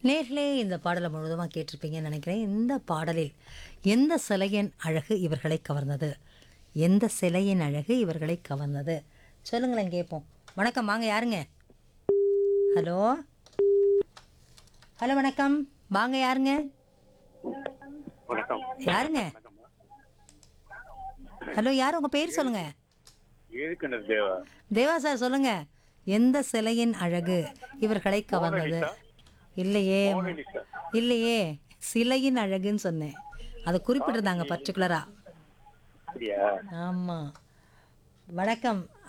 நேர்களே இந்த பாடலை முழுவதுமாக கேட்டிருப்பீங்கன்னு நினைக்கிறேன் இந்த பாடலில் எந்த சிலையின் அழகு இவர்களை கவர்ந்தது எந்த சிலையின் அழகு இவர்களை கவர்ந்தது சொல்லுங்களேன் கேட்போம் வணக்கம் வாங்க யாருங்க ஹலோ ஹலோ வணக்கம் வாங்க யாருங்க வணக்கம் யாருங்க ஹலோ யார் உங்கள் பேர் சொல்லுங்க ஏழுக்கிணர் தேவா தேவா சார் சொல்லுங்க எந்த சிலையின் அழகு இவர்களை கவர்ந்தது இல்லையே மோனலிசா. இல்லையே சிலையின் அழகுன்னு சொன்னேன் அதை குறிப்பிட்டிருந்தாங்க பர்டிகுலரா அப்படியா ஆமாம் வணக்கம்